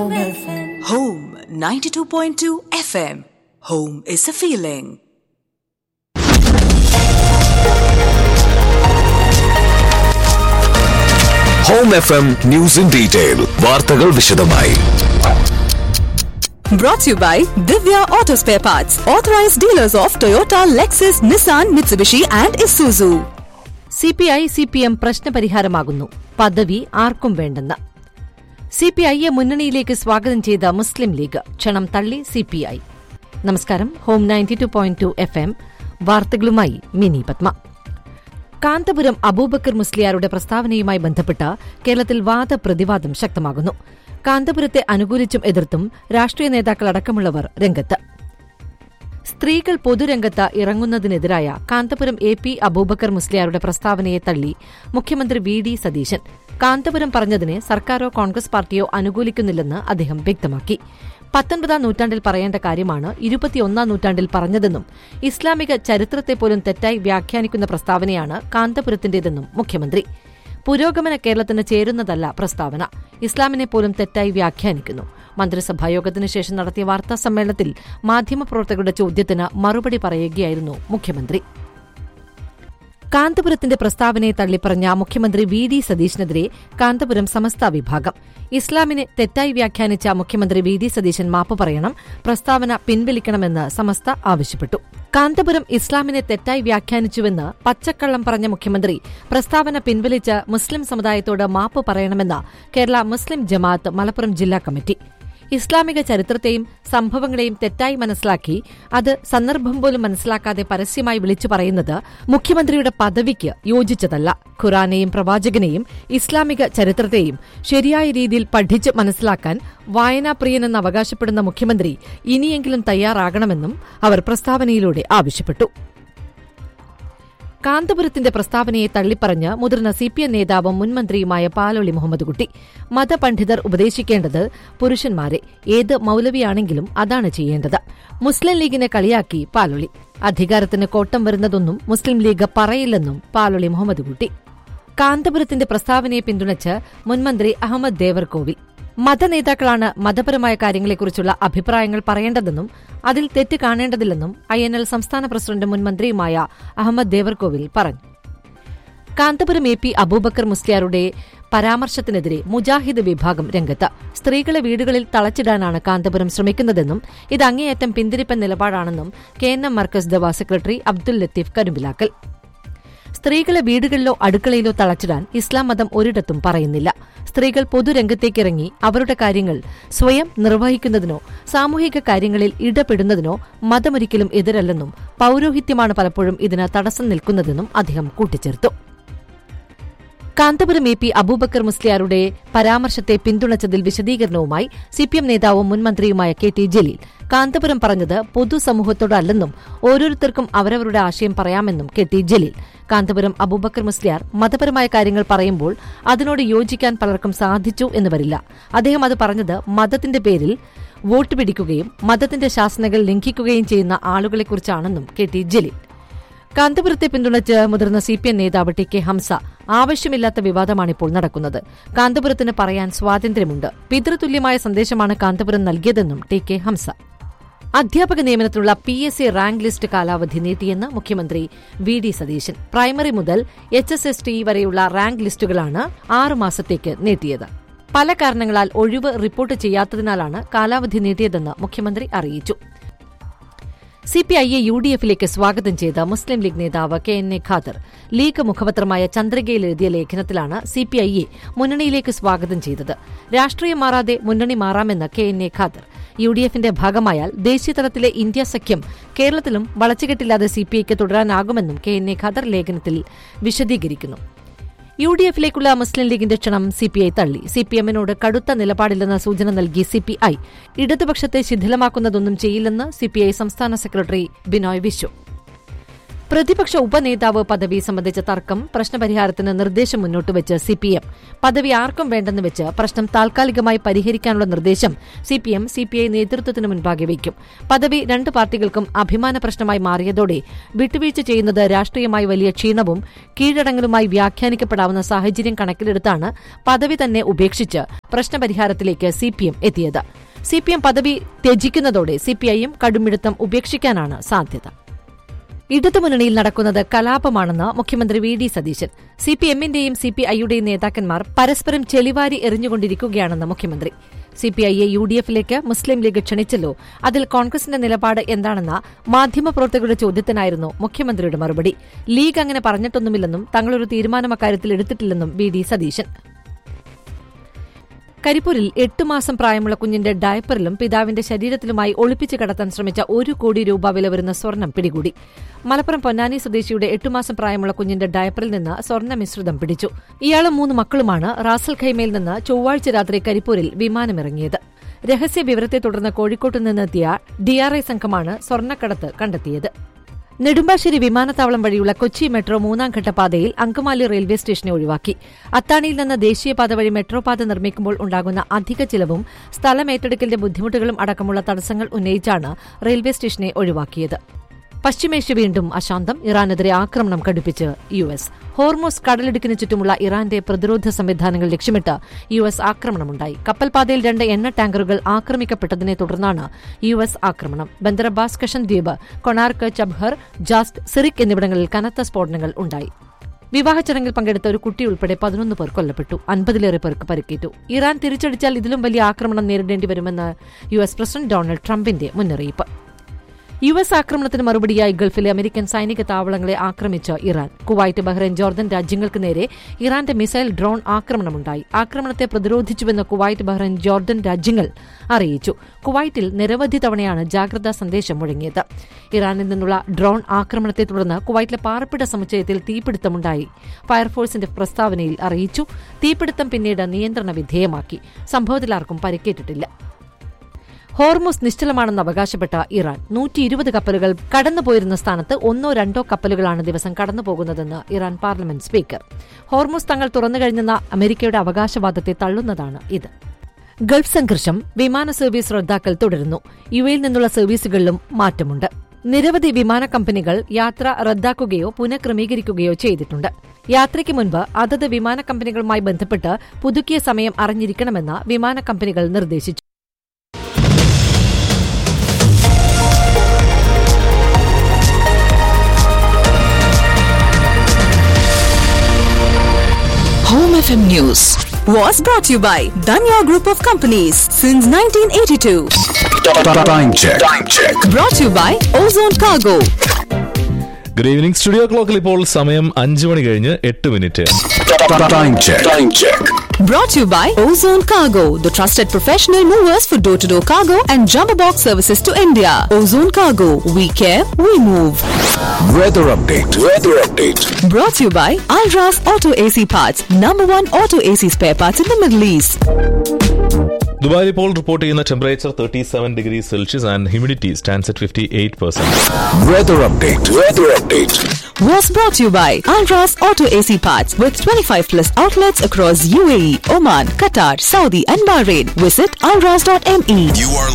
Home 92.2 FM. Home is a feeling. Home F M news in detail വാർത്തകൾ വിശദമായി Brought to you by Divya Auto Spare Parts, authorized dealers of Toyota, Lexus, Nissan, Mitsubishi, and Isuzu. C P I C P M പ്രശ്നപരിഹാരമാകുന്നു പദവി ആർക്കും വേണ്ടെന്ന് C P ഐയെ മുന്നണിയിലേക്ക് സ്വാഗതം ചെയ്ത മുസ്ലിം ലീഗ് ക്ഷണം തള്ളി സി പി ഐ നമസ്കാരം home ninety two point two F M വാർത്തകളുമായി മിനി പത്മ കാന്തപുരം അബൂബക്കർ മുസ്ലിയാരുടെ പ്രസ്താവനയുമായി ബന്ധപ്പെട്ട് കേരളത്തിൽ വാദപ്രതിവാദം ശക്തമാകുന്നു കാന്തപുരത്തെ അനുകൂലിച്ചും എതിർത്തും രാഷ്ട്രീയ നേതാക്കൾ അടക്കമുള്ളവർ രംഗത്ത് സ്ത്രീകൾ പൊതുരംഗത്ത് ഇറങ്ങുന്നതിനെതിരായ കാന്തപുരം എ പി അബൂബക്കർ മുസ്ലിയാരുടെ പ്രസ്താവനയെ തള്ളി മുഖ്യമന്ത്രി വി ഡി സതീശൻ കാന്തപുരം പറഞ്ഞതിനെ സർക്കാരോ കോൺഗ്രസ് പാർട്ടിയോ അനുകൂലിക്കുന്നില്ലെന്ന് അദ്ദേഹം വ്യക്തമാക്കി പത്തൊൻപതാം നൂറ്റാണ്ടിൽ പറയേണ്ട കാര്യമാണ് ഇരുപത്തിയൊന്നാം നൂറ്റാണ്ടിൽ പറഞ്ഞതെന്നും ഇസ്ലാമിക ചരിത്രത്തെ പോലും തെറ്റായി വ്യാഖ്യാനിക്കുന്ന പ്രസ്താവനയാണ് കാന്തപുരത്തിന്റേതെന്നും മുഖ്യമന്ത്രി പുരോഗമന കേരളത്തിന് ചേരുന്നതല്ല പ്രസ്താവന ഇസ്ലാമിനെ പോലും തെറ്റായി വ്യാഖ്യാനിക്കുന്നു മന്ത്രിസഭായോഗത്തിനു ശേഷം നടത്തിയ വാർത്താ സമ്മേളനത്തിൽ മാധ്യമപ്രവർത്തകരുടെ ചോദ്യത്തിന് മറുപടി പറയുകയായിരുന്നു മുഖ്യമന്ത്രി കാന്തപുരത്തിന്റെ പ്രസ്താവനയെ തള്ളിപ്പറഞ്ഞ മുഖ്യമന്ത്രി വി ഡി സതീശനെതിരെ കാന്തപുരം സമസ്ത വിഭാഗം ഇസ്ലാമിനെ തെറ്റായി വ്യാഖ്യാനിച്ച മുഖ്യമന്ത്രി വി ഡി സതീശൻ മാപ്പ് പറയണം പ്രസ്താവന പിൻവലിക്കണമെന്ന് സമസ്ത ആവശ്യപ്പെട്ടു കാന്തപുരം ഇസ്ലാമിനെ തെറ്റായി വ്യാഖ്യാനിച്ചുവെന്ന് പച്ചക്കള്ളം പറഞ്ഞ മുഖ്യമന്ത്രി പ്രസ്താവന പിൻവലിച്ച് മുസ്ലിം സമുദായത്തോട് മാപ്പ് പറയണമെന്ന് കേരള മുസ്ലിം ജമാഅത്ത് മലപ്പുറം ജില്ലാ കമ്മിറ്റി ഇസ്ലാമിക ചരിത്രത്തെയും സംഭവങ്ങളെയും തെറ്റായി മനസ്സിലാക്കി അത് സന്ദർഭം പോലും മനസ്സിലാക്കാതെ പരസ്യമായി വിളിച്ചു പറയുന്നത് മുഖ്യമന്ത്രിയുടെ പദവിക്ക് യോജിച്ചതല്ല ഖുറാനെയും പ്രവാചകനെയും ഇസ്ലാമിക ചരിത്രത്തെയും ശരിയായ രീതിയിൽ പഠിച്ച് മനസ്സിലാക്കാൻ വായനാപ്രിയനെന്ന് അവകാശപ്പെടുന്ന മുഖ്യമന്ത്രി ഇനിയെങ്കിലും തയ്യാറാകണമെന്നും അവർ പ്രസ്താവനയിലൂടെ ആവശ്യപ്പെട്ടു കാന്തപുരത്തിന്റെ പ്രസ്താവനയെ തള്ളിപ്പറഞ്ഞ് മുതിർന്ന സി പി എം നേതാവും മുൻമന്ത്രിയുമായ പാലൊളി മുഹമ്മദ് കുട്ടി മതപണ്ഡിതർ ഉപദേശിക്കേണ്ടത് പുരുഷന്മാരെ ഏത് മൌലവിയാണെങ്കിലും അതാണ് ചെയ്യേണ്ടത് മുസ്ലിം ലീഗിനെ കളിയാക്കി പാലൊളി അധികാരത്തിന് കോട്ടം വരുന്നതൊന്നും മുസ്ലിം ലീഗ് പറയില്ലെന്നും പാലൊളി മുഹമ്മദ് കുട്ടി കാന്തപുരത്തിന്റെ പ്രസ്താവനയെ പിന്തുണച്ച് മുൻമന്ത്രി അഹമ്മദ് ദേവർകോവിൽ മതനേതാക്കളാണ് മതപരമായ കാര്യങ്ങളെക്കുറിച്ചുള്ള അഭിപ്രായങ്ങൾ പറയേണ്ടതെന്നും അതിൽ തെറ്റ് കാണേണ്ടതില്ലെന്നും ഐ എൻ എൽ സംസ്ഥാന പ്രസിഡന്റ് മുൻമന്ത്രിയുമായ അഹമ്മദ് ദേവർകോവിൽ പറഞ്ഞു കാന്തപുരം എ പി അബൂബക്കർ മുസ്ലിയാരുടെ പരാമർശത്തിനെതിരെ മുജാഹിദ് വിഭാഗം രംഗത്ത് സ്ത്രീകളെ വീടുകളിൽ തളച്ചിടാനാണ് കാന്തപുരം ശ്രമിക്കുന്നതെന്നും ഇത് അങ്ങേയറ്റം പിന്തിരിപ്പൻ നിലപാടാണെന്നും K N M Markaz Dawa secretary Abdul Latheef Karumbilakkal സ്ത്രീകളെ വീടുകളിലോ അടുക്കളയിലോ തളച്ചിടാൻ ഇസ്ലാം മതം ഒരിടത്തും പറയുന്നില്ല സ്ത്രീകൾ പൊതുരംഗത്തേക്കിറങ്ങി അവരുടെ കാര്യങ്ങൾ സ്വയം നിർവഹിക്കുന്നതിനോ സാമൂഹിക കാര്യങ്ങളിൽ ഇടപെടുന്നതിനോ മതമൊരിക്കലും എതിരല്ലെന്നും പൌരോഹിത്യമാണ് പലപ്പോഴും ഇതിന് തടസ്സം നിൽക്കുന്നതെന്നും അദ്ദേഹം കൂട്ടിച്ചേർത്തു കാന്തപുരം എ പി അബൂബക്കർ മുസ്ലിയാരുടെ പരാമർശത്തെ പിന്തുണച്ചതിൽ വിശദീകരണവുമായി സിപിഎം നേതാവും മുൻമന്ത്രിയുമായ കെ ടി ജലീൽ കാന്തപുരം പറഞ്ഞത് പൊതുസമൂഹത്തോടല്ലെന്നും ഓരോരുത്തർക്കും അവരവരുടെ ആശയം പറയാമെന്നും കെ ടി ജലീൽ കാന്തപുരം അബൂബക്കർ മുസ്ലിയാർ മതപരമായ കാര്യങ്ങൾ പറയുമ്പോൾ അതിനോട് യോജിക്കാൻ പലർക്കും സാധിച്ചു എന്ന് വരില്ല അദ്ദേഹം അത് പറഞ്ഞത് മതത്തിന്റെ പേരിൽ വോട്ട് പിടിക്കുകയും മതത്തിന്റെ ശാസനകൾ ലംഘിക്കുകയും ചെയ്യുന്ന ആളുകളെക്കുറിച്ചാണെന്നും കെ ടി ജലീൽ കാന്തപുരത്തെ പിന്തുണച്ച് മുതിർന്ന സി പി എം നേതാവ് ടി കെ ഹംസ ആവശ്യമില്ലാത്ത വിവാദമാണിപ്പോൾ നടക്കുന്നത് കാന്തപുരത്തിന് പറയാൻ സ്വാതന്ത്ര്യമുണ്ട് പിതൃതുല്യമായ സന്ദേശമാണ് കാന്തപുരം നൽകിയതെന്നും ടി കെ ഹംസ അധ്യാപക നിയമനത്തിനുള്ള P S C rank list കാലാവധി നീട്ടിയെന്ന് മുഖ്യമന്ത്രി വി ഡി സതീശൻ പ്രൈമറി മുതൽ എച്ച് എസ് എസ് ടി വരെയുള്ള റാങ്ക് ലിസ്റ്റുകളാണ് ആറ് മാസത്തേക്ക് നീട്ടിയത് പല കാരണങ്ങളാൽ ഒഴിവ് റിപ്പോർട്ട് ചെയ്യാത്തതിനാലാണ് കാലാവധി നീട്ടിയതെന്ന് മുഖ്യമന്ത്രി അറിയിച്ചു സിപിഐയെ യു ഡി എഫിലേക്ക് സ്വാഗതം ചെയ്ത മുസ്ലിം ലീഗ് നേതാവ് K N A Khader League മുഖപത്രമായ ചന്ദ്രികയിൽ എഴുതിയ ലേഖനത്തിലാണ് സിപിഐയെ മുന്നണിയിലേക്ക് സ്വാഗതം ചെയ്തത് രാഷ്ട്രീയം മാറാതെ മുന്നണി മാറാമെന്ന് K N A Khader U D എഫിന്റെ ഭാഗമായാൽ ദേശീയതലത്തിലെ ഇന്ത്യ സഖ്യം കേരളത്തിലും വളച്ചുകെട്ടില്ലാതെ സിപിഐക്ക് തുടരാനാകുമെന്നും കെ എൻ എ ഖാദർ ലേഖനത്തിൽ വിശദീകരിക്കുന്നു യു ഡി എഫിലേക്കുള്ള മുസ്ലിം ലീഗിന്റെ ക്ഷണം സിപിഐ തള്ളി സിപിഎമ്മിനോട് കടുത്ത നിലപാടില്ലെന്ന സൂചന നൽകി സിപിഐ ഇടതുപക്ഷത്തെ ശിഥിലമാക്കുന്നതൊന്നും ചെയ്യില്ലെന്ന് സിപിഐ സംസ്ഥാന സെക്രട്ടറി ബിനോയ് വിശ്വ പ്രതിപക്ഷ ഉപനേതാവ് പദവി സംബന്ധിച്ച തർക്കം പ്രശ്നപരിഹാരത്തിന് നിർദ്ദേശം മുന്നോട്ട് വെച്ച് സിപിഎം പദവി ആർക്കും വേണ്ടെന്ന് വെച്ച് പ്രശ്നം താൽക്കാലികമായി പരിഹരിക്കാനുള്ള നിർദ്ദേശം സിപിഎം സിപിഐ നേതൃത്വത്തിന് മുൻപാകെ വയ്ക്കും പദവി രണ്ട് പാർട്ടികൾക്കും അഭിമാന പ്രശ്നമായി മാറിയതോടെ വിട്ടുവീഴ്ച ചെയ്യുന്നത് രാഷ്ട്രീയമായി വലിയ ക്ഷീണവും കീഴടങ്ങലുമായി വ്യാഖ്യാനിക്കപ്പെടാവുന്ന സാഹചര്യം കണക്കിലെടുത്താണ് പദവി തന്നെ ഉപേക്ഷിച്ച് പ്രശ്നപരിഹാരത്തിലേക്ക് സിപിഎം എത്തിയത് സിപിഎം പദവി ത്യജിക്കുന്നതോടെ സിപിഐയും കടുമിടുത്തം ഉപേക്ഷിക്കാനാണ് സാധ്യത ഇടതുമുന്നണിയിൽ നടക്കുന്നത് കലാപമാണെന്ന് മുഖ്യമന്ത്രി വി ഡി സതീശൻ സിപിഎമ്മിന്റെയും സിപിഐയുടെയും നേതാക്കന്മാർ പരസ്പരം ചെളിവാരി എറിഞ്ഞുകൊണ്ടിരിക്കുകയാണെന്ന് മുഖ്യമന്ത്രി സിപിഐയെ യു ഡി എഫിലേക്ക് മുസ്ലിം ലീഗ് ക്ഷണിച്ചല്ലോ അതിൽ കോൺഗ്രസിന്റെ നിലപാട് എന്താണെന്ന മാധ്യമപ്രവർത്തകരുടെ ചോദ്യത്തിനായിരുന്നു മുഖ്യമന്ത്രിയുടെ മറുപടി ലീഗ് അങ്ങനെ പറഞ്ഞിട്ടൊന്നുമില്ലെന്നും തങ്ങളൊരു തീരുമാനം അക്കാര്യത്തിൽ എടുത്തിട്ടില്ലെന്നും വി ഡി സതീശൻ കരിപ്പൂരിൽ എട്ട് മാസം പ്രായമുള്ള കുഞ്ഞിന്റെ ഡയപ്പറിലും പിതാവിന്റെ ശരീരത്തിലുമായി ഒളിപ്പിച്ച് കടത്താൻ ശ്രമിച്ച ഒരു കോടി രൂപ വില വരുന്ന സ്വർണം പിടികൂടി മലപ്പുറം പൊന്നാനി സ്വദേശിയുടെ എട്ട് മാസം പ്രായമുള്ള കുഞ്ഞിന്റെ ഡയപ്പറിൽ നിന്ന് സ്വർണ്ണ മിശ്രിതം പിടിച്ചു ഇയാളും മൂന്ന് മക്കളുമാണ് റാസൽ ഖൈമയിൽ നിന്ന് ചൊവ്വാഴ്ച രാത്രി കരിപ്പൂരിൽ വിമാനമിറങ്ങിയത് രഹസ്യ വിവരത്തെ തുടർന്ന് കോഴിക്കോട്ട് നിന്നെത്തിയ ഡിആർഐ സംഘമാണ് സ്വർണ്ണക്കടത്ത് കണ്ടെത്തിയത് നെടുമ്പാശ്ശേരി വിമാനത്താവളം വഴിയുള്ള കൊച്ചി മെട്രോ മൂന്നാം ഘട്ട പാതയിൽ അങ്കമാലി റെയിൽവേ സ്റ്റേഷനെ ഒഴിവാക്കി അത്താണിയിൽ നിന്ന് ദേശീയപാത വഴി മെട്രോ പാത നിർമ്മിക്കുമ്പോൾ ഉണ്ടാകുന്ന അധിക ചിലവും സ്ഥലം ഏറ്റെടുക്കലിന്റെ ബുദ്ധിമുട്ടുകളും അടക്കമുള്ള തടസ്സങ്ങൾ ഉന്നയിച്ചാണ് റെയിൽവേ സ്റ്റേഷനെ ഒഴിവാക്കിയത് പശ്ചിമേഷ്യ വീണ്ടും അശാന്തം ഇറാനെതിരെ ആക്രമണം കടുപ്പിച്ച് യു എസ് ഹോർമോസ് കടലിടുക്കിന് ചുറ്റുമുള്ള ഇറാന്റെ പ്രതിരോധ സംവിധാനങ്ങൾ ലക്ഷ്യമിട്ട് യു എസ് ആക്രമണമുണ്ടായി കപ്പൽപാതയിൽ രണ്ട് എണ്ണ ടാങ്കറുകൾ ആക്രമിക്കപ്പെട്ടതിനെ തുടർന്നാണ് യു എസ് ആക്രമണം ബന്ദർ അബ്ബാസ് കഷൻ ദ്വീപ് കൊണാർക്ക് ചബ്ഹർ ജാസ്റ്റ് സിറിക് എന്നിവിടങ്ങളിൽ കനത്ത സ്ഫോടനങ്ങൾ ഉണ്ടായി വിവാഹ ചടങ്ങിൽ പങ്കെടുത്ത ഒരു കുട്ടി ഉൾപ്പെടെ പതിനൊന്ന് പേർ കൊല്ലപ്പെട്ടു അൻപതിലേറെ പേർക്ക് പരിക്കേറ്റു ഇറാൻ തിരിച്ചടിച്ചാൽ ഇതിലും വലിയ ആക്രമണം നേരിടേണ്ടി വരുമെന്ന് യു എസ് പ്രസിഡന്റ് ഡൊണാൾഡ് ട്രംപിന്റെ മുന്നറിയിപ്പ് യു എസ് ആക്രമണത്തിന് മറുപടിയായി ഗൾഫിലെ അമേരിക്കൻ സൈനിക താവളങ്ങളെ ആക്രമിച്ച് ഇറാൻ കുവൈറ്റ് ബഹ്റൈൻ ജോർദൻ രാജ്യങ്ങൾക്ക് നേരെ ഇറാന്റെ മിസൈൽ ഡ്രോൺ ആക്രമണമുണ്ടായി ആക്രമണത്തെ പ്രതിരോധിച്ചുവെന്ന് കുവൈറ്റ് ബഹ്റൈൻ ജോർദൻ രാജ്യങ്ങൾ അറിയിച്ചു കുവൈറ്റിൽ നിരവധി തവണയാണ് ജാഗ്രതാ സന്ദേശം മുഴങ്ങിയത് ഇറാനിൽ നിന്നുള്ള ഡ്രോൺ ആക്രമണത്തെ തുടർന്ന് കുവൈറ്റിലെ പാർപ്പിട സമുച്ചയത്തിൽ തീപിടുത്തമുണ്ടായി ഫയർഫോഴ്സിന്റെ പ്രസ്താവനയിൽ അറിയിച്ചു തീപിടുത്തം പിന്നീട് നിയന്ത്രണ വിധേയമാക്കി സംഭവത്തിൽ ആർക്കും പരിക്കേറ്റിട്ടില്ല ഹോർമുസ് നിശ്ചലമാണെന്ന് അവകാശപ്പെട്ട ഇറാൻ നൂറ്റി ഇരുപത് കപ്പലുകൾ കടന്നുപോയിരുന്ന സ്ഥാനത്ത് ഒന്നോ രണ്ടോ കപ്പലുകളാണ് ദിവസം കടന്നുപോകുന്നതെന്ന് ഇറാൻ പാർലമെന്റ് സ്പീക്കർ ഹോർമുസ് തങ്ങൾ തുറന്നുകഴിഞ്ഞെന്ന അമേരിക്കയുടെ അവകാശവാദത്തെ തള്ളുന്നതാണ് ഇത് ഗൾഫ് സംഘർഷം വിമാന സർവീസ് റദ്ദാക്കൽ തുടരുന്നു യു എയിൽ നിന്നുള്ള സർവീസുകളിലും മാറ്റമുണ്ട് നിരവധി വിമാന കമ്പനികൾ യാത്ര റദ്ദാക്കുകയോ പുനഃക്രമീകരിക്കുകയോ ചെയ്തിട്ടുണ്ട് യാത്രയ്ക്ക് മുൻപ് അതത് വിമാന കമ്പനികളുമായി ബന്ധപ്പെട്ട് പുതുക്കിയ സമയം അറിഞ്ഞിരിക്കണമെന്ന് വിമാന കമ്പനികൾ നിർദ്ദേശിച്ചു Home FM News was brought to you by Danya Group of Companies since 1982. Time check. Time check. Brought to you by Ozone Cargo. Good evening studio ക്ലോക്കിൽ ഇപ്പോൾ സമയം അഞ്ചു മണി കഴിഞ്ഞ് എട്ട് minute Time check. Time check. Brought to you by Ozone Cargo, the trusted professional movers for door to door cargo and jumbo box services to India. Ozone Cargo, we care, we move. Weather update. Weather update. Brought to you by Alras Auto AC Parts, number one auto AC spare parts in the Middle East. ദുബായിൽ ഇപ്പോൾ report ചെയ്യുന്ന temperature thirty seven degree Celsius and humidity stands at fifty eight percent Weather update. Weather update. Was brought to you by Alras Auto AC Parts with 25 plus outlets across UAE, Oman, Qatar, Saudi, and Bahrain. Visit alras.me. You are